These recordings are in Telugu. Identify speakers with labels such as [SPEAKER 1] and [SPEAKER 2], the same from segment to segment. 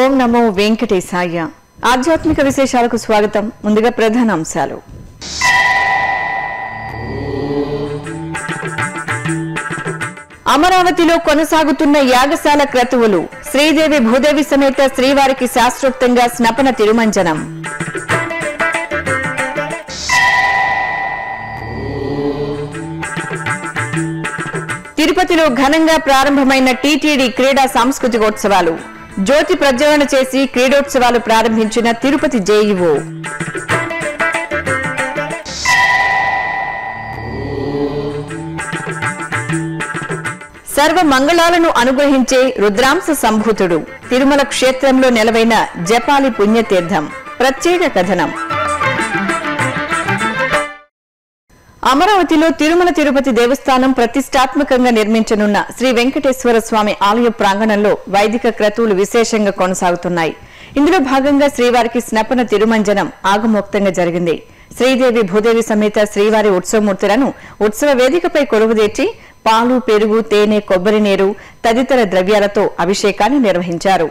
[SPEAKER 1] ఓం నమో వెంకటేశాయ ఆధ్యాత్మిక విశేషాలకు స్వాగతం ముందుగా ప్రధాన అంశాలు అమరావతిలో కొనసాగుతున్న యాగశాల క్రతువులు శ్రీదేవి భూదేవి సమేత శ్రీవారికి శాస్త్రోక్తంగా స్నపన తిరుమంజనం తిరుపతిలో ఘనంగా ప్రారంభమైన టీటీడీ క్రీడా సాంస్కృతికోత్సవాలు జ్యోతి ప్రజ్వలన చేసి క్రీడోత్సవాలు ప్రారంభించిన తిరుపతి జేఈఓ సర్వ మంగళాలను అనుగ్రహించే రుద్రాంశ సంభూతుడు తిరుమల క్షేత్రంలో నెలవైన జపాలి పుణ్యతీర్థం ప్రత్యేక కథనం అమరావతిలో తిరుమల తిరుపతి దేవస్థానం ప్రతిష్టాత్మకంగా నిర్మించనున్న శ్రీ వెంకటేశ్వర స్వామి ఆలయ ప్రాంగణంలో వైదిక క్రతువులు విశేషంగా కొనసాగుతున్నాయి ఇందులో భాగంగా శ్రీవారికి స్నపన తిరుమంజనం ఆగమోక్తంగా జరిగింది శ్రీదేవి భూదేవి సమేత శ్రీవారి ఉత్సవమూర్తులను ఉత్సవ వేదికపై కొలువుదీర్చి పాలు పెరుగు తేనె కొబ్బరి నీరు తదితర ద్రవ్యాలతో అభిషేకాన్ని నిర్వహించారు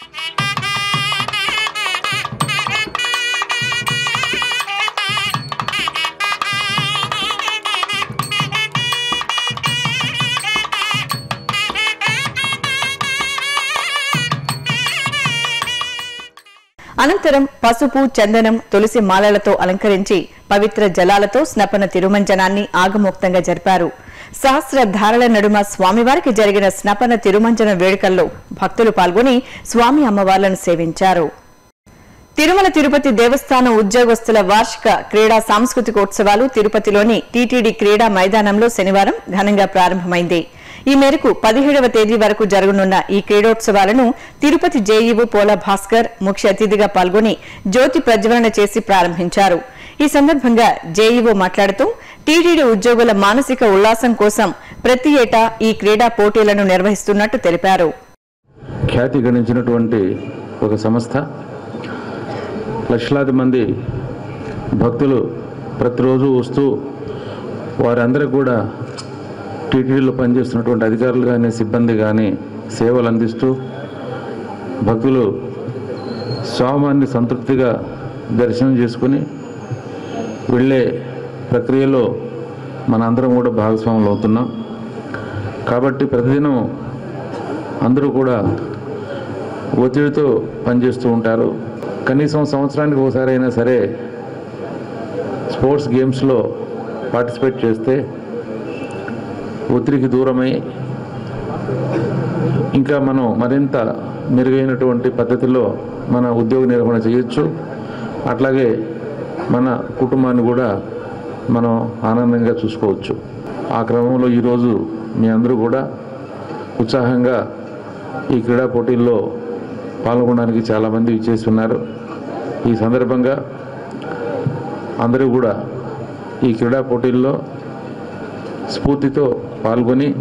[SPEAKER 1] అనంతరం పసుపు చందనం తులసి మాలలతో అలంకరించి పవిత్ర జలాలతో స్నపన తిరుమంజనాన్ని ఆగమోక్తంగా జరిపారు సహస్ర ధారల నడుమ స్వామివారికి జరిగిన స్నపన తిరుమంజన వేడుకల్లో భక్తులు పాల్గొని స్వామి అమ్మవార్లను సేవించారు తిరుమల తిరుపతి దేవస్థానం ఉద్యోగస్తుల వార్షిక క్రీడా సాంస్కృతికోత్సవాలు తిరుపతిలోని టీటీడీ క్రీడా మైదానంలో శనివారం ఘనంగా ప్రారంభమైంది ఈ మేరకు పదిహేడవ తేదీ వరకు జరగనున్న ఈ క్రీడోత్సవాలను తిరుపతి జేఈఓ పోల భాస్కర్ ముఖ్య అతిథిగా పాల్గొని జ్యోతి ప్రజ్వలన చేసి ప్రారంభించారు ఈ సందర్భంగా జేఈఓ మాట్లాడుతూ టీటీడీ ఉద్యోగుల మానసిక ఉల్లాసం కోసం ప్రతి ఏటా ఈ క్రీడా పోటీలను నిర్వహిస్తున్నట్టు తెలిపారు
[SPEAKER 2] ఖ్యాతి గణించినటువంటి ఒక సంస్థ లక్షలాది మంది భక్తులు ప్రతిరోజు వస్తూ వారందరికీ కూడా టీటీడీలో పనిచేస్తున్నటువంటి అధికారులు కానీ సిబ్బంది కానీ సేవలు అందిస్తూ భక్తులు స్వామాన్ని సంతృప్తిగా దర్శనం చేసుకుని వెళ్ళే ప్రక్రియలో మనందరం కూడా భాగస్వాములు అవుతున్నాం కాబట్టి ప్రతిదినం అందరూ కూడా ఒత్తిడితో పనిచేస్తూ ఉంటారు కనీసం సంవత్సరానికి ఒకసారి అయినా సరే స్పోర్ట్స్ గేమ్స్లో పార్టిసిపేట్ చేస్తే ఒత్తిడికి దూరమై ఇంకా మనం మరింత మెరుగైనటువంటి పద్ధతిలో మన ఉద్యోగ నిర్వహణ చేయొచ్చు అట్లాగే మన కుటుంబాన్ని కూడా మనం ఆనందంగా చూసుకోవచ్చు ఆ క్రమంలో ఈరోజు మీ అందరూ కూడా ఉత్సాహంగా ఈ క్రీడా పోటీల్లో పాల్గొనడానికి చాలామంది ఇచ్చేసి ఉన్నారు ఈ సందర్భంగా అందరూ కూడా ఈ క్రీడా పోటీల్లో స్ఫూర్తితో పాల్గొని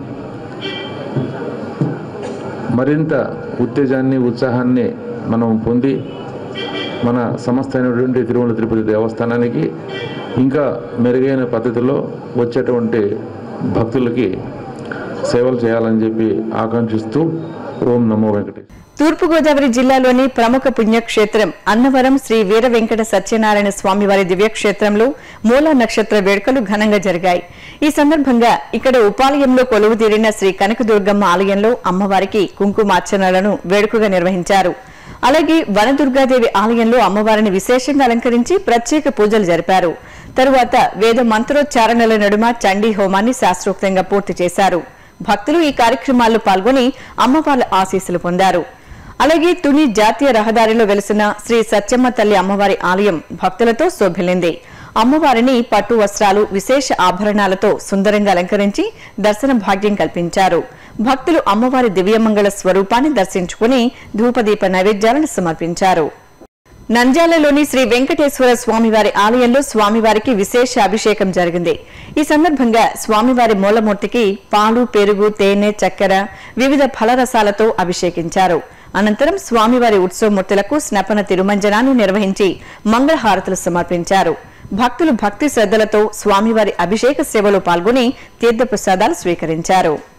[SPEAKER 2] మరింత ఉత్తేజాన్ని ఉత్సాహాన్ని మనం పొంది మన సంస్థ అయినటువంటి తిరుమల తిరుపతి దేవస్థానానికి ఇంకా మెరుగైన పద్ధతిలో వచ్చేటువంటి భక్తులకి సేవలు చేయాలని చెప్పి ఆకాంక్షిస్తూ ఓం నమో వెంకటేశ్వర
[SPEAKER 1] తూర్పుగోదావరి జిల్లాలోని ప్రముఖ పుణ్యక్షేత్రం అన్నవరం శ్రీ వీర వెంకట సత్యనారాయణ స్వామివారి దివ్యక్షేత్రంలో మూలా నక్షత్ర వేడుకలు ఘనంగా జరిగాయి ఈ సందర్భంగా ఇక్కడ ఉపాలయంలో కొలువు తీరిన శ్రీ కనకదుర్గమ్మ ఆలయంలో అమ్మవారికి కుంకుమార్చనలను వేడుకగా నిర్వహించారు అలాగే వనదుర్గాదేవి ఆలయంలో అమ్మవారిని విశేషంగా అలంకరించి ప్రత్యేక పూజలు జరిపారు తరువాత వేద మంత్రోచ్చారణల నడుమ చండీ హోమాన్ని శాస్త్రోక్తంగా పూర్తి చేశారు భక్తులు ఈ కార్యక్రమాల్లో పాల్గొని అమ్మవార్ల ఆశీస్సులు పొందారు అలాగే తుని జాతీయ రహదారిలో వెలిసిన శ్రీ సత్యమ్మ తల్లి అమ్మవారి ఆలయం భక్తులతో శోభిల్లింది అమ్మవారిని పట్టు వస్త్రాలు విశేష ఆభరణాలతో సుందరంగా అలంకరించి దర్శన భాగ్యం కల్పించారు భక్తులు అమ్మవారి దివ్యమంగళ స్వరూపాన్ని దర్శించుకుని ధూపదీప నైవేద్యాలను సమర్పించారు నంద్యాలలోని శ్రీ వెంకటేశ్వర స్వామివారి ఆలయంలో స్వామివారికి విశేష అభిషేకం జరిగింది ఈ సందర్భంగా స్వామివారి మూలమూర్తికి పాలు పెరుగు తేనె చక్కెర వివిధ ఫలరసాలతో అభిషేకించారు అనంతరం స్వామివారి ఉత్సవమూర్తులకు స్నపన తిరుమంజనాన్ని నిర్వహించి మంగళహారతులు సమర్పించారు భక్తులు భక్తి శ్రద్ధలతో స్వామివారి అభిషేక సేవలో పాల్గొని తీర్థప్రసాదాలు స్వీకరించారు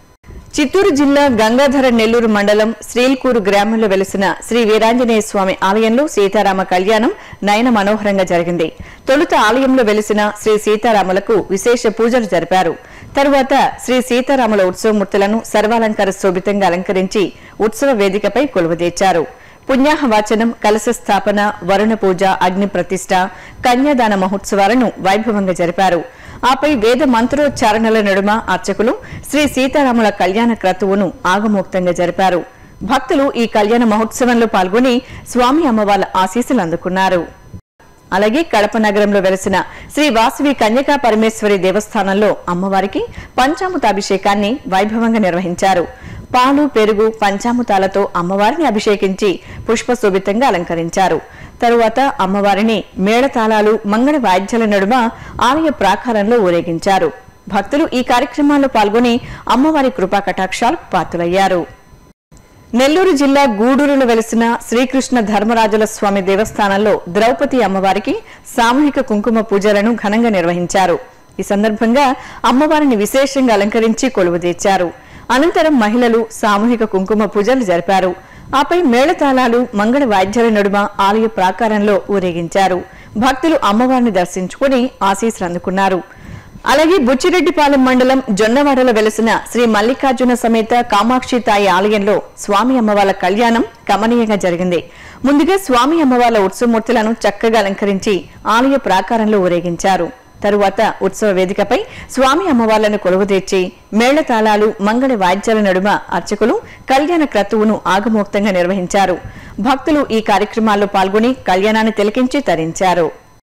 [SPEAKER 1] చిత్తూరు జిల్లా గంగాధర నెల్లూరు మండలం శ్రీల్కూరు గ్రామంలో వెలిసిన శ్రీ వీరాంజనేయ స్వామి ఆలయంలో సీతారామ కళ్యాణం నయన మనోహరంగా జరిగింది తొలుత ఆలయంలో వెలిసిన శ్రీ సీతారాములకు విశేష పూజలు జరిపారు తరువాత శ్రీ సీతారాముల ఉత్సవమూర్తులను సర్వాలంకార శోభితంగా అలంకరించి ఉత్సవ వేదికపై కొలువుదీర్చారు పుణ్యాహ వాచనం కలశ స్థాపన వరుణ పూజ అగ్ని ప్రతిష్ట కన్యాదాన మహోత్సవాలను వైభవంగా జరిపారు ఆపై వేద మంత్రోచ్చారణల నడుమ అర్చకులు శ్రీ సీతారాముల కళ్యాణ క్రతువును ఆగమోక్తంగా జరిపారు భక్తులు ఈ కళ్యాణ మహోత్సవంలో పాల్గొని స్వామి అమ్మవార్ల ఆశీస్సులు అందుకున్నారు అలాగే కడప నగరంలో వెలసిన శ్రీ వాసవి కన్యకా పరమేశ్వరి దేవస్థానంలో అమ్మవారికి పంచామృతాభిషేకాన్ని వైభవంగా నిర్వహించారు పాలు పెరుగు పంచామృతాలతో అమ్మవారిని అభిషేకించి పుష్పశోభితంగా అలంకరించారు తరువాత అమ్మవారిని మేళతాళాలు మంగళ వాయిద్యాల నడుమ ఆలయ ప్రాకారంలో ఊరేగించారు భక్తులు ఈ కార్యక్రమాల్లో పాల్గొని అమ్మవారి కృపా కటాక్షాలకు పాత్రులయ్యారు నెల్లూరు జిల్లా గూడూరులో వెలిసిన శ్రీకృష్ణ ధర్మరాజుల స్వామి దేవస్థానంలో ద్రౌపది అమ్మవారికి సామూహిక కుంకుమ పూజలను ఘనంగా నిర్వహించారు ఈ సందర్భంగా అమ్మవారిని విశేషంగా అలంకరించి కొలువుదీర్చారు అనంతరం మహిళలు సామూహిక కుంకుమ పూజలు జరిపారు ఆపై మేళతాళాలు మంగళ వాయిద్యాల నడుమ ఆలయ ప్రాకారంలో ఊరేగించారు భక్తులు అమ్మవారిని దర్శించుకుని ఆశీస్సులు అందుకున్నారు అలాగే బుచ్చిరెడ్డిపాలెం మండలం జొన్నవాడలో వెలసిన శ్రీ మల్లికార్జున సమేత కామాక్షి తాయి ఆలయంలో స్వామి అమ్మవార్ల కళ్యాణం కమనీయంగా జరిగింది ముందుగా స్వామి అమ్మవార్ల ఉత్సవమూర్తులను చక్కగా అలంకరించి ఆలయ ప్రాకారంలో ఊరేగించారు తరువాత ఉత్సవ వేదికపై స్వామి అమ్మవార్లను కొలువుతీర్చి మేళతాళాలు మంగళ వాయిద్యాల నడుమ అర్చకులు కళ్యాణ క్రతువును ఆగమోక్తంగా నిర్వహించారు భక్తులు ఈ కార్యక్రమాల్లో పాల్గొని కళ్యాణాన్ని తిలకించి తరించారు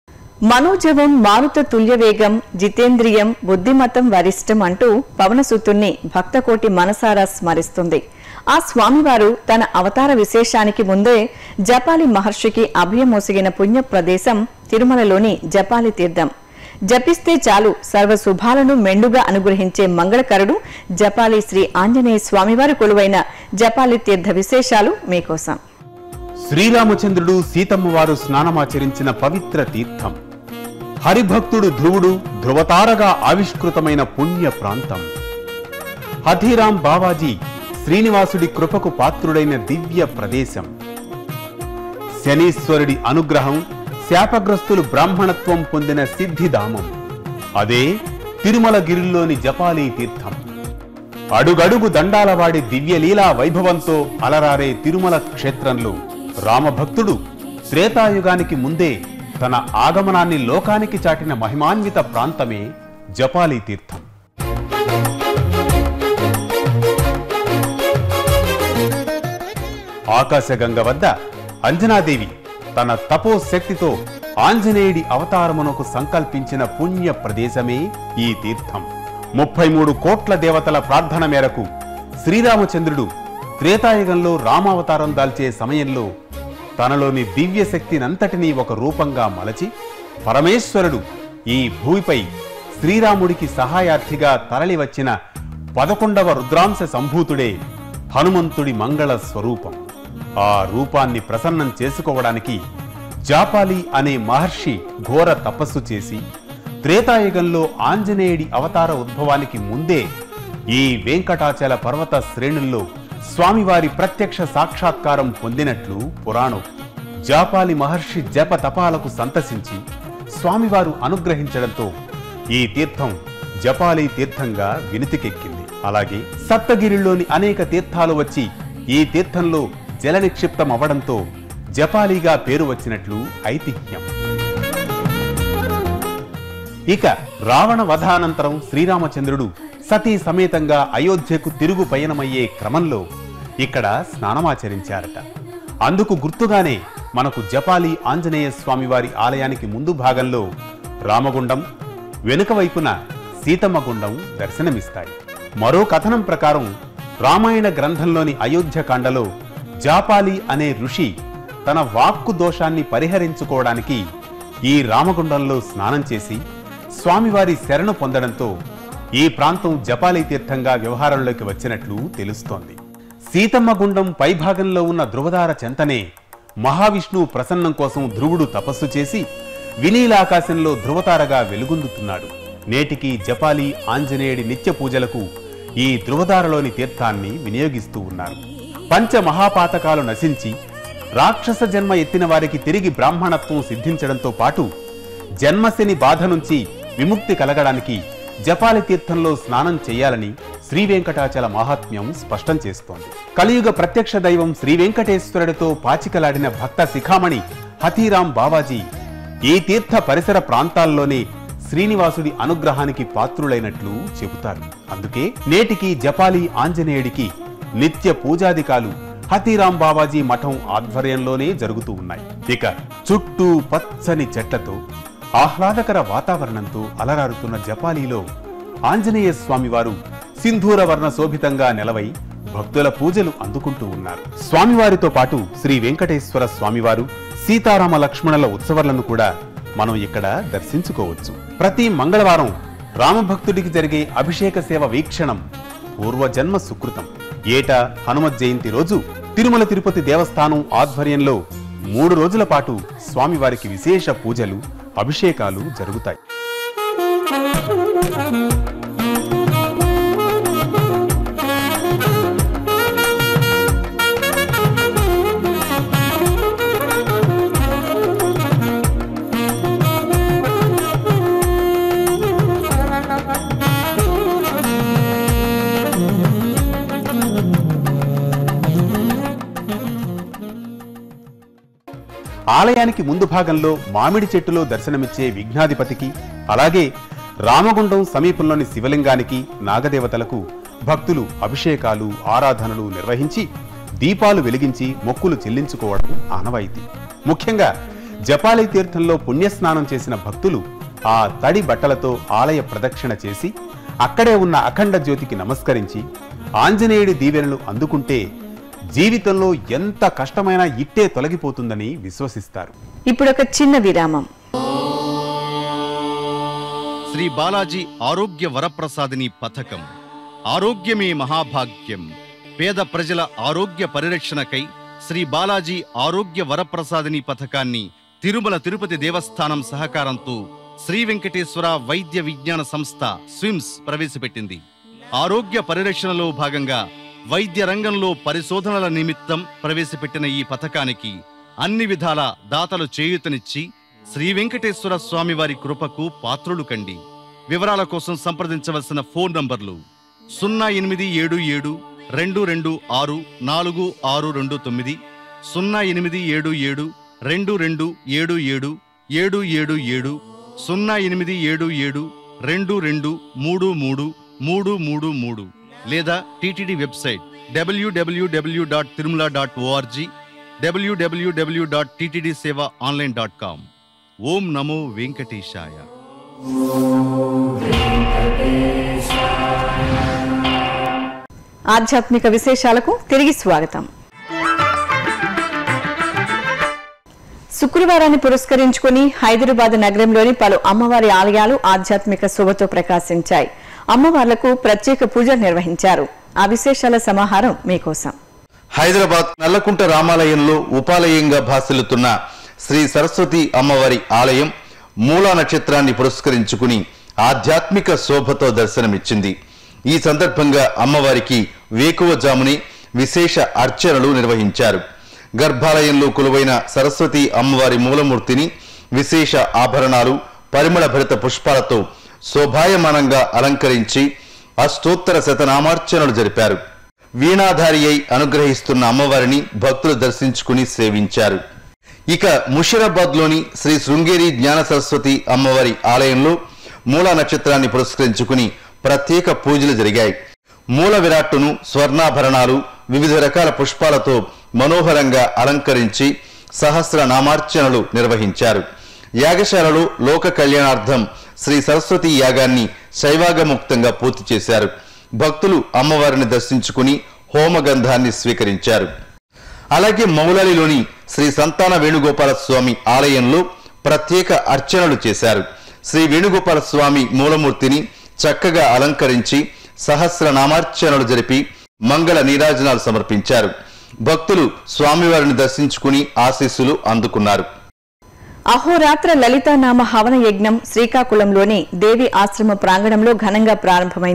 [SPEAKER 1] మనోజవం మారుత తుల్యవేగం జితేంద్రియం బుద్ధిమతం వరిష్టం అంటూ పవనసుతుణ్ణి భక్తకోటి మనసారా స్మరిస్తుంది ఆ స్వామివారు తన అవతార విశేషానికి ముందే జపాలి మహర్షికి అభయమోసిగిన పుణ్య ప్రదేశం తిరుమలలోని జపాలి తీర్థం జపిస్తే చాలు సర్వ శుభాలను మెండుగా అనుగ్రహించే మంగళకరుడు జపాలి శ్రీ ఆంజనేయ స్వామివారి కొలువైన జపాలి తీర్థ విశేషాలు మీకోసం
[SPEAKER 3] శ్రీరామచంద్రుడు సీతమ్మ వారు స్నానమాచరించిన పవిత్ర తీర్థం హరిభక్తుడు ధ్రువుడు ధ్రువతారగా ఆవిష్కృతమైన పుణ్య ప్రాంతం హథీరాం బావాజీ శ్రీనివాసుడి కృపకు పాత్రుడైన దివ్య ప్రదేశం శనీశ్వరుడి అనుగ్రహం శాపగ్రస్తులు బ్రాహ్మణత్వం పొందిన సిద్ధిధామం అదే తిరుమల గిరిలోని జపాలీ తీర్థం అడుగడుగు దండాలవాడి దివ్యలీలా వైభవంతో అలరారే తిరుమల క్షేత్రంలో రామభక్తుడు త్రేతాయుగానికి ముందే తన ఆగమనాన్ని లోకానికి చాటిన మహిమాన్విత ప్రాంతమే జపాలీ తీర్థం ఆకాశగంగ వద్ద అంజనాదేవి తన తపోశక్తితో ఆంజనేయుడి అవతారమునకు సంకల్పించిన పుణ్య ప్రదేశమే ఈ తీర్థం ముప్పై మూడు కోట్ల దేవతల ప్రార్థన మేరకు శ్రీరామచంద్రుడు త్రేతాయుగంలో రామావతారం దాల్చే సమయంలో తనలోని దివ్య శక్తినంతటినీ ఒక రూపంగా మలచి పరమేశ్వరుడు ఈ భూమిపై శ్రీరాముడికి సహాయార్థిగా తరలివచ్చిన పదకొండవ రుద్రాంశ సంభూతుడే హనుమంతుడి మంగళ స్వరూపం ఆ రూపాన్ని ప్రసన్నం చేసుకోవడానికి జాపాలి అనే మహర్షి ఘోర తపస్సు చేసి త్రేతాయుగంలో ఆంజనేయుడి అవతార ఉద్భవానికి ముందే ఈ వెంకటాచల పర్వత శ్రేణుల్లో స్వామివారి ప్రత్యక్ష సాక్షాత్కారం పొందినట్లు పురాణం జాపాలి మహర్షి జప తపాలకు సంతసించి స్వామివారు అనుగ్రహించడంతో ఈ తీర్థం జపాలి తీర్థంగా వినితికెక్కింది అలాగే సప్తగిరిలోని అనేక తీర్థాలు వచ్చి ఈ తీర్థంలో జల నిక్షిప్తం అవ్వడంతో జపాలిగా పేరు వచ్చినట్లు ఐతిహ్యం ఇక రావణ వధానంతరం శ్రీరామచంద్రుడు సతీ సమేతంగా అయోధ్యకు తిరుగు పయనమయ్యే క్రమంలో ఇక్కడ స్నానమాచరించారట అందుకు గుర్తుగానే మనకు జపాలి ఆంజనేయ స్వామివారి ఆలయానికి ముందు భాగంలో రామగుండం వెనుక వైపున సీతమ్మ గుండం దర్శనమిస్తాయి మరో కథనం ప్రకారం రామాయణ గ్రంథంలోని అయోధ్యకాండలో జాపాలి అనే ఋషి తన వాక్కు దోషాన్ని పరిహరించుకోవడానికి ఈ రామగుండంలో స్నానం చేసి స్వామివారి శరణు పొందడంతో ఈ ప్రాంతం జపాలి తీర్థంగా వ్యవహారంలోకి వచ్చినట్లు తెలుస్తోంది సీతమ్మ గుండం పైభాగంలో ఉన్న ధృవదార చెంతనే మహావిష్ణువు ప్రసన్నం కోసం ధ్రువుడు తపస్సు చేసి వినీలాకాశంలో ధృవతారగా వెలుగొందుతున్నాడు నేటికి జపాలి ఆంజనేయుడి నిత్య పూజలకు ఈ ధృవధారలోని తీర్థాన్ని వినియోగిస్తూ ఉన్నారు పంచ మహాపాతకాలు నశించి రాక్షస జన్మ ఎత్తిన వారికి తిరిగి బ్రాహ్మణత్వం సిద్ధించడంతో పాటు జన్మశని బాధ నుంచి విముక్తి కలగడానికి జపాలి తీర్థంలో స్నానం చేయాలని శ్రీ వెంకటాచల మహాత్మ్యం స్పష్టం చేస్తోంది కలియుగ ప్రత్యక్ష దైవం శ్రీ వెంకటేశ్వరుడితో పాచికలాడిన భక్త శిఖామణి హతీరాం బావాజీ ఈ తీర్థ పరిసర ప్రాంతాల్లోనే శ్రీనివాసుడి అనుగ్రహానికి పాత్రులైనట్లు చెబుతారు అందుకే నేటికి జపాలి ఆంజనేయుడికి నిత్య పూజాదికాలు హతీరాం బాబాజీ మఠం ఆధ్వర్యంలోనే జరుగుతూ ఉన్నాయి ఇక చుట్టూ పచ్చని చెట్లతో ఆహ్లాదకర వాతావరణంతో అలరారుతున్న జపాలీలో ఆంజనేయ స్వామివారు సింధూర వర్ణ శోభితంగా నెలవై భక్తుల పూజలు అందుకుంటూ ఉన్నారు స్వామివారితో పాటు శ్రీ వెంకటేశ్వర స్వామివారు సీతారామ లక్ష్మణుల ఉత్సవాలను కూడా మనం ఇక్కడ దర్శించుకోవచ్చు ప్రతి మంగళవారం రామభక్తుడికి జరిగే అభిషేక సేవ వీక్షణం పూర్వజన్మ సుకృతం ఏటా హనుమత్ జయంతి రోజు తిరుమల తిరుపతి దేవస్థానం ఆధ్వర్యంలో మూడు రోజుల పాటు స్వామివారికి విశేష పూజలు అభిషేకాలు జరుగుతాయి ఆలయానికి ముందు భాగంలో మామిడి చెట్టులో దర్శనమిచ్చే విఘ్నాధిపతికి అలాగే రామగుండం సమీపంలోని శివలింగానికి నాగదేవతలకు భక్తులు అభిషేకాలు ఆరాధనలు నిర్వహించి దీపాలు వెలిగించి మొక్కులు చెల్లించుకోవడం ఆనవాయితీ ముఖ్యంగా జపాలి తీర్థంలో పుణ్యస్నానం చేసిన భక్తులు ఆ తడి బట్టలతో ఆలయ ప్రదక్షిణ చేసి అక్కడే ఉన్న అఖండ జ్యోతికి నమస్కరించి ఆంజనేయుడి దీవెనలు అందుకుంటే జీవితంలో ఎంత కష్టమైనా ఇట్టే తొలగిపోతుందని విశ్వసిస్తారు
[SPEAKER 1] ఇప్పుడు ఒక చిన్న విరామం
[SPEAKER 4] శ్రీ బాలాజీ ఆరోగ్య వరప్రసాదిని పథకం ఆరోగ్యమే మహాభాగ్యం పేద ప్రజల ఆరోగ్య పరిరక్షణకై శ్రీ బాలాజీ ఆరోగ్య వరప్రసాదిని పథకాన్ని తిరుమల తిరుపతి దేవస్థానం సహకారంతో శ్రీ వెంకటేశ్వర వైద్య విజ్ఞాన సంస్థ స్విమ్స్ ప్రవేశపెట్టింది ఆరోగ్య పరిరక్షణలో భాగంగా వైద్య రంగంలో పరిశోధనల నిమిత్తం ప్రవేశపెట్టిన ఈ పథకానికి అన్ని విధాల దాతలు చేయూతనిచ్చి శ్రీ వెంకటేశ్వర స్వామి వారి కృపకు పాత్రులు కండి వివరాల కోసం సంప్రదించవలసిన ఫోన్ నంబర్లు సున్నా ఎనిమిది ఏడు ఏడు రెండు రెండు ఆరు నాలుగు ఆరు రెండు తొమ్మిది సున్నా ఎనిమిది ఏడు ఏడు రెండు రెండు ఏడు ఏడు ఏడు ఏడు ఏడు సున్నా ఎనిమిది ఏడు ఏడు రెండు రెండు మూడు మూడు మూడు మూడు మూడు లేదా టిటిడి వెబ్సైట్ డబ్ల్యూడబ్ల్యూడబ్ల్యూ డాట్ తిరుమల డాట్ ఓఆర్జీ డబ్ల్యూడబ్ల్యూడబ్ల్యూ డాట్ టిటిడి సేవ ఆన్లైన్ డాట్ కామ్ ఓం నమో వెంకటేశాయ
[SPEAKER 1] ఆధ్యాత్మిక విశేషాలకు తిరిగి స్వాగతం శుక్రవారాన్ని పురస్కరించుకుని హైదరాబాద్ నగరంలోని పలు అమ్మవారి ఆలయాలు ఆధ్యాత్మిక శోభతో ప్రకాశించాయి అమ్మవార్లకు ప్రత్యేక పూజలు నిర్వహించారు ఆ విశేషాల సమాహారం మీకోసం
[SPEAKER 5] హైదరాబాద్ నల్లకుంట రామాలయంలో ఉపాలయంగా భాసిల్లుతున్న శ్రీ సరస్వతి అమ్మవారి ఆలయం మూలా నక్షత్రాన్ని పురస్కరించుకుని ఆధ్యాత్మిక శోభతో దర్శనమిచ్చింది ఈ సందర్భంగా అమ్మవారికి వేకువజాముని విశేష అర్చనలు నిర్వహించారు గర్భాలయంలో కొలువైన సరస్వతి అమ్మవారి మూలమూర్తిని విశేష ఆభరణాలు పరిమళ భరిత పుష్పాలతో శోభాయమానంగా అలంకరించి అష్టోత్తర శతనామార్చనలు జరిపారు వీణాధారి అయి అనుగ్రహిస్తున్న అమ్మవారిని భక్తులు దర్శించుకుని సేవించారు ఇక ముషిరాబాద్లోని శ్రీ శృంగేరి జ్ఞాన సరస్వతి అమ్మవారి ఆలయంలో మూల నక్షత్రాన్ని పురస్కరించుకుని ప్రత్యేక పూజలు జరిగాయి మూల విరాట్టును స్వర్ణాభరణాలు వివిధ రకాల పుష్పాలతో మనోహరంగా అలంకరించి సహస్ర నామార్చనలు నిర్వహించారు యాగశాలలో లోక కళ్యాణార్థం శ్రీ సరస్వతి యాగాన్ని శైవాగముక్తంగా పూర్తి చేశారు భక్తులు అమ్మవారిని దర్శించుకుని హోమగంధాన్ని స్వీకరించారు అలాగే మౌలాలిలోని శ్రీ సంతాన వేణుగోపాల స్వామి ఆలయంలో ప్రత్యేక అర్చనలు చేశారు శ్రీ వేణుగోపాల స్వామి మూలమూర్తిని చక్కగా అలంకరించి సహస్ర నామార్చనలు జరిపి మంగళ నీరాజనాలు సమర్పించారు భక్తులు స్వామివారిని దర్శించుకుని ఆశీస్సులు అందుకున్నారు
[SPEAKER 1] అహోరాత్ర లలితానామ హవన యజ్ఞం శ్రీకాకుళంలోని దేవి ఆశ్రమ ప్రాంగణంలో ఘనంగా ప్రారంభమైంది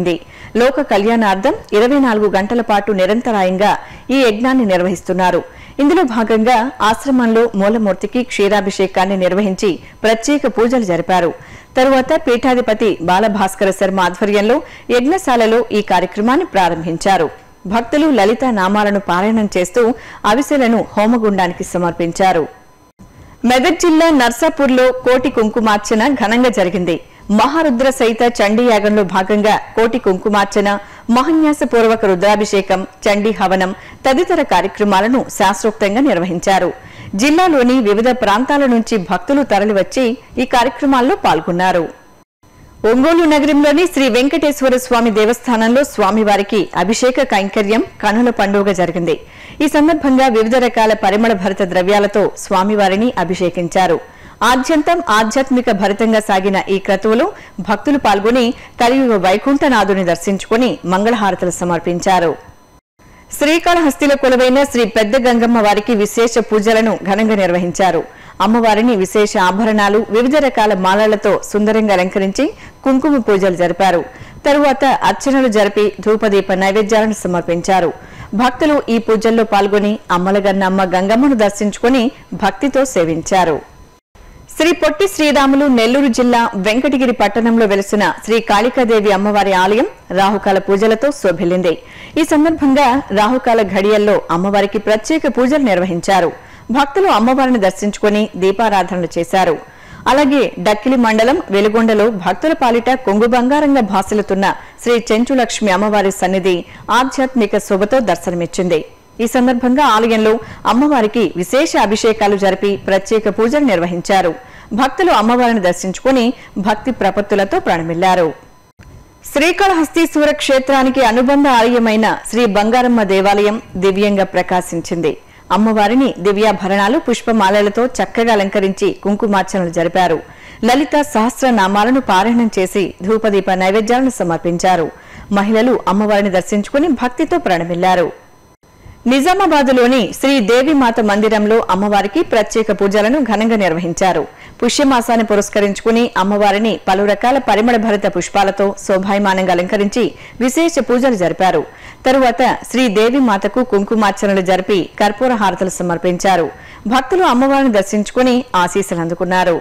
[SPEAKER 1] లోక కళ్యాణార్థం ఇరవై నాలుగు గంటల పాటు నిరంతరాయంగా ఈ యజ్ఞాన్ని నిర్వహిస్తున్నారు ఇందులో భాగంగా ఆశ్రమంలో మూలమూర్తికి క్షీరాభిషేకాన్ని నిర్వహించి ప్రత్యేక పూజలు జరిపారు తరువాత పీఠాధిపతి బాలభాస్కర శర్మ ఆధ్వర్యంలో యజ్ఞశాలలో ఈ కార్యక్రమాన్ని ప్రారంభించారు భక్తులు లలిత నామాలను పారాయణం చేస్తూ అవిసెలను హోమగుండానికి సమర్పించారు మెదక్ జిల్లా నర్సాపూర్లో కోటి కుంకుమార్చన ఘనంగా జరిగింది మహారుద్ర సహిత చండీ యాగంలో భాగంగా కోటి కుంకుమార్చన మహన్యాసపూర్వక రుద్రాభిషేకం చండీ హవనం తదితర కార్యక్రమాలను శాస్త్రోక్తంగా నిర్వహించారు జిల్లాలోని వివిధ ప్రాంతాల నుంచి భక్తులు తరలివచ్చి ఈ కార్యక్రమాల్లో పాల్గొన్నారు ఒంగోలు నగరంలోని శ్రీ వెంకటేశ్వర స్వామి దేవస్థానంలో స్వామివారికి అభిషేక కైంకర్యం కనుల పండుగ జరిగింది ఈ సందర్భంగా వివిధ రకాల పరిమళ భరిత ద్రవ్యాలతో స్వామివారిని అభిషేకించారు ఆద్యంతం ఆధ్యాత్మిక భరితంగా సాగిన ఈ క్రతువులో భక్తులు పాల్గొని కలియుగ వైకుంఠనాథుని దర్శించుకుని మంగళహారతులు సమర్పించారు శ్రీకాళహస్తిలో కొలువైన శ్రీ పెద్ద గంగమ్మ వారికి విశేష పూజలను ఘనంగా నిర్వహించారు అమ్మవారిని విశేష ఆభరణాలు వివిధ రకాల మాలలతో సుందరంగా అలంకరించి కుంకుమ పూజలు జరిపారు తరువాత అర్చనలు జరిపి ధూపదీప నైవేద్యాలను సమర్పించారు భక్తులు ఈ పూజల్లో పాల్గొని అమ్మలగన్నమ్మ గంగమ్మను దర్శించుకుని భక్తితో సేవించారు శ్రీ పొట్టి శ్రీరాములు నెల్లూరు జిల్లా వెంకటగిరి పట్టణంలో వెలిసిన శ్రీ కాళికాదేవి అమ్మవారి ఆలయం రాహుకాల పూజలతో శోభిల్లింది ఈ సందర్భంగా రాహుకాల ఘడియల్లో అమ్మవారికి ప్రత్యేక పూజలు నిర్వహించారు భక్తులు అమ్మవారిని దర్శించుకుని దీపారాధనలు చేశారు అలాగే డక్కిలి మండలం వెలుగొండలో భక్తుల పాలిట కొంగు బంగారంగా భాసిల్లుతున్న శ్రీ చెంచులక్ష్మి అమ్మవారి సన్నిధి ఆధ్యాత్మిక శోభతో దర్శనమిచ్చింది ఈ సందర్భంగా ఆలయంలో అమ్మవారికి విశేష అభిషేకాలు జరిపి ప్రత్యేక పూజలు నిర్వహించారు భక్తులు అమ్మవారిని దర్శించుకుని భక్తి ప్రపత్తులతో ప్రణమిల్లారు శ్రీకాళహస్తీశ్వర క్షేత్రానికి అనుబంధ ఆలయమైన శ్రీ బంగారమ్మ దేవాలయం దివ్యంగా ప్రకాశించింది అమ్మవారిని దివ్యాభరణాలు పుష్పమాలలతో చక్కగా అలంకరించి కుంకుమార్చనలు జరిపారు లలిత సహస్రనామాలను పారాయణం చేసి ధూపదీప నైవేద్యాలను సమర్పించారు మహిళలు అమ్మవారిని దర్శించుకుని భక్తితో ప్రణమిల్లారు నిజామాబాద్లోని శ్రీ దేవిమాత మందిరంలో అమ్మవారికి ప్రత్యేక పూజలను ఘనంగా నిర్వహించారు పుష్యమాసాన్ని పురస్కరించుకుని అమ్మవారిని పలు రకాల పరిమళ భరిత పుష్పాలతో శోభాయమానంగా అలంకరించి విశేష పూజలు జరిపారు తరువాత శ్రీ దేవిమాతకు కుంకుమార్చనలు జరిపి కర్పూర హారతలు సమర్పించారు భక్తులు అమ్మవారిని దర్శించుకుని ఆశీస్సులు అందుకున్నారు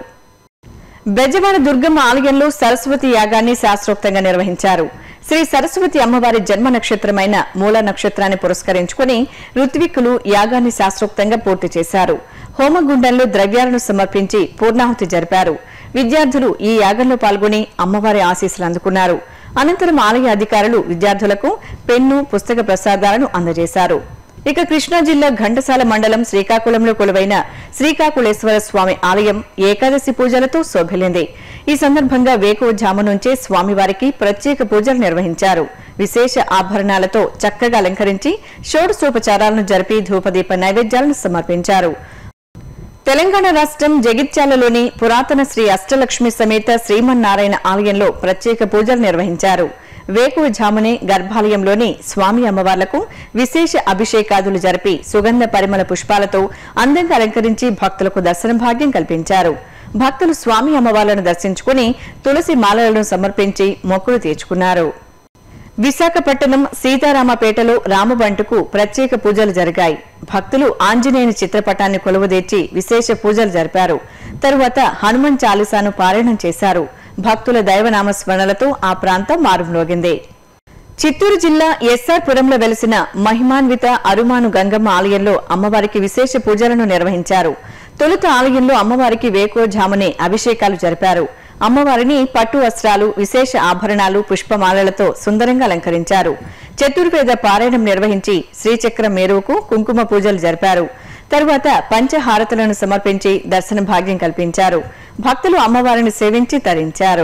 [SPEAKER 1] బెజవాడ దుర్గమ్మ ఆలయంలో సరస్వతి యాగాన్ని శాస్త్రోక్తంగా నిర్వహించారు శ్రీ సరస్వతి అమ్మవారి జన్మ నక్షత్రమైన మూల నక్షత్రాన్ని పురస్కరించుకుని ఋత్విక్కులు యాగాన్ని శాస్త్రోక్తంగా పూర్తి చేశారు హోమగుండంలో ద్రవ్యాలను సమర్పించి పూర్ణాహుతి జరిపారు విద్యార్థులు ఈ యాగంలో పాల్గొని అమ్మవారి ఆశీస్సులు అందుకున్నారు అనంతరం ఆలయ అధికారులు విద్యార్థులకు పెన్ను పుస్తక ప్రసాదాలను అందజేశారు ఇక కృష్ణా జిల్లా ఘంటసాల మండలం శ్రీకాకుళంలో కొలువైన శ్రీకాకుళేశ్వర స్వామి ఆలయం ఏకాదశి పూజలతో శోభిల్లింది ఈ సందర్భంగా వేకువజాము నుంచే స్వామివారికి ప్రత్యేక పూజలు నిర్వహించారు విశేష ఆభరణాలతో చక్కగా అలంకరించి షోడశోపచారాలను జరిపి ధూపదీప నైవేద్యాలను సమర్పించారు తెలంగాణ రాష్ట్రం జగిత్యాలలోని పురాతన శ్రీ అష్టలక్ష్మి సమేత శ్రీమన్నారాయణ ఆలయంలో ప్రత్యేక పూజలు నిర్వహించారు వేకువజామునే గర్భాలయంలోని స్వామి అమ్మవార్లకు విశేష అభిషేకాదులు జరిపి సుగంధ పరిమళ పుష్పాలతో అందంగా అలంకరించి భక్తులకు దర్శన భాగ్యం కల్పించారు భక్తులు స్వామి అమ్మవార్లను దర్శించుకుని తులసి మాలలను సమర్పించి మొక్కులు తీర్చుకున్నారు విశాఖపట్నం సీతారామపేటలో రామబంటుకు ప్రత్యేక పూజలు జరిగాయి భక్తులు ఆంజనేయుని చిత్రపటాన్ని కొలువుదీర్చి విశేష పూజలు జరిపారు తరువాత హనుమాన్ చాలీసాను పారాయణం చేశారు భక్తుల దైవనామస్మరణలతో ఆ ప్రాంతం మారుమ్రోగింది చిత్తూరు జిల్లా ఎస్ఆర్ పురంలో వెలిసిన మహిమాన్విత అరుమాను గంగమ్మ ఆలయంలో అమ్మవారికి విశేష పూజలను నిర్వహించారు తొలుత ఆలయంలో అమ్మవారికి వేకోజామునే అభిషేకాలు జరిపారు అమ్మవారిని పట్టు వస్త్రాలు విశేష ఆభరణాలు పుష్పమాలలతో సుందరంగా అలంకరించారు చతుర్వేద పారాయణం నిర్వహించి శ్రీచక్రం మేరువుకు కుంకుమ పూజలు జరిపారు తరువాత పంచహారతులను సమర్పించి దర్శన భాగ్యం కల్పించారు భక్తులు అమ్మవారిని సేవించి తరించారు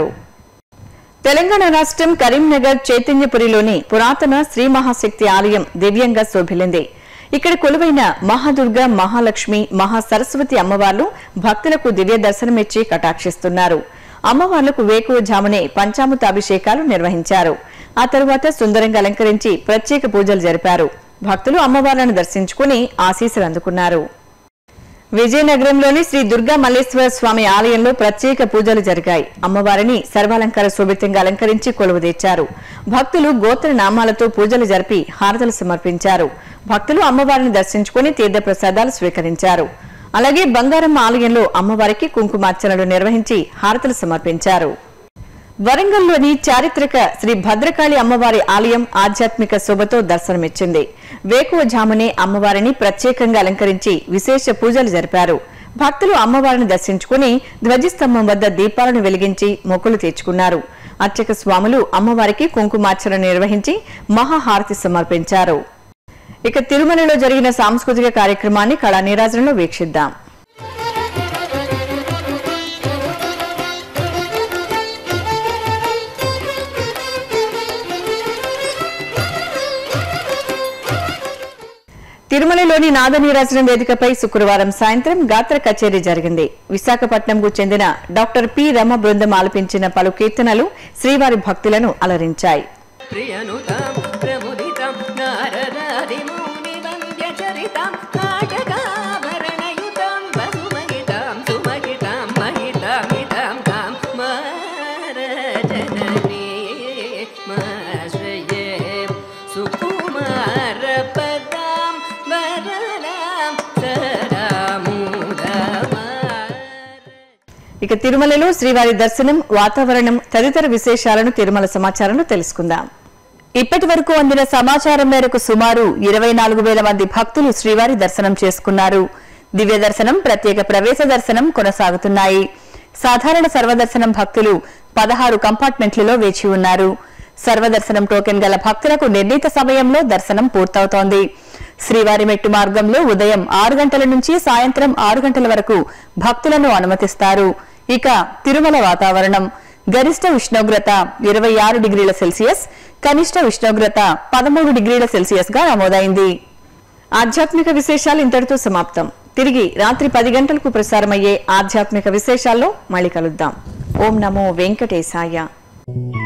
[SPEAKER 1] తెలంగాణ రాష్ట్రం కరీంనగర్ చైతన్యపురిలోని పురాతన శ్రీ మహాశక్తి ఆలయం దివ్యంగా శోభిల్లింది ఇక్కడ కొలువైన మహాదుర్గ మహాలక్ష్మి మహాసరస్వతి అమ్మవార్లు భక్తులకు దివ్య దర్శనమిచ్చి కటాక్షిస్తున్నారు అమ్మవార్లకు వేకువజామునే పంచామృత అభిషేకాలు నిర్వహించారు ఆ తరువాత సుందరంగా అలంకరించి ప్రత్యేక పూజలు జరిపారు భక్తులు అమ్మవార్లను దర్శించుకుని ఆశీస్సులు అందుకున్నారు విజయనగరంలోని శ్రీ దుర్గా మల్లేశ్వర స్వామి ఆలయంలో ప్రత్యేక పూజలు జరిగాయి అమ్మవారిని సర్వాలంకార శోభితంగా అలంకరించి కొలువు తెచ్చారు భక్తులు గోత్ర నామాలతో పూజలు జరిపి హారతలు సమర్పించారు భక్తులు అమ్మవారిని దర్శించుకుని తీర్థప్రసాదాలు స్వీకరించారు అలాగే బంగారమ్మ ఆలయంలో అమ్మవారికి కుంకుమార్చనలు నిర్వహించి హారతలు సమర్పించారు వరంగల్లోని చారిత్రక శ్రీ భద్రకాళి అమ్మవారి ఆలయం ఆధ్యాత్మిక శోభతో దర్శనమిచ్చింది వేకువజామునే అమ్మవారిని ప్రత్యేకంగా అలంకరించి విశేష పూజలు జరిపారు భక్తులు అమ్మవారిని దర్శించుకుని ధ్వజస్తంభం వద్ద దీపాలను వెలిగించి మొక్కులు తీర్చుకున్నారు అర్చక స్వాములు అమ్మవారికి కుంకుమార్చన నిర్వహించి మహాహారతి సమర్పించారు ఇక తిరుమలలో జరిగిన సాంస్కృతిక కార్యక్రమాన్ని కళా నీరాజనంలో వీక్షిద్దాం తిరుమలలోని నాదనీరాజనం వేదికపై శుక్రవారం సాయంత్రం గాత్ర కచేరీ జరిగింది విశాఖపట్నంకు చెందిన డాక్టర్ పి రమ బృందం ఆలపించిన పలు కీర్తనలు శ్రీవారి భక్తులను అలరించాయి
[SPEAKER 6] ప్రియనుతాం ప్రముదితాం నారదాదిమునివంద్యచరితాం నాటకాభరణయుతాం బహుమహితాం సుమహితాం మహితామితాం కాం మారజననీ మాశ్రయే సుకుమారపదాం వరదాం సదాముదమార
[SPEAKER 1] ఇక తిరుమలలో శ్రీవారి దర్శనం వాతావరణం తదితర విశేషాలను తిరుమల సమాచారంలో తెలుసుకుందాం ఇప్పటి వరకు అందిన సమాచారం మేరకు సుమారు ఇరవై నాలుగు వేల మంది భక్తులు శ్రీవారి దర్శనం చేసుకున్నారు దివ్య దర్శనం ప్రత్యేక ప్రవేశ దర్శనం కొనసాగుతున్నాయి సాధారణ సర్వదర్శనం భక్తులు పదహారు కంపార్ట్మెంట్లలో వేచి ఉన్నారు సర్వదర్శనం టోకెన్ గల భక్తులకు నిర్ణీత సమయంలో దర్శనం పూర్తవుతోంది శ్రీవారి మెట్టు మార్గంలో ఉదయం ఆరు గంటల నుంచి సాయంత్రం ఆరు గంటల వరకు భక్తులను అనుమతిస్తారు ఇక తిరుమల వాతావరణం గరిష్ట ఉష్ణోగ్రత ఇరవై ఆరు డిగ్రీల సెల్సియస్ కనిష్ట ఉష్ణోగ్రత పదమూడు డిగ్రీల సెల్సియస్ గా నమోదైంది ఆధ్యాత్మిక విశేషాలు ఇంతటితో సమాప్తం తిరిగి రాత్రి పది గంటలకు ప్రసారమయ్యే ఆధ్యాత్మిక విశేషాల్లో మళ్ళీ కలుద్దాం ఓం నమో వెంకటేశాయ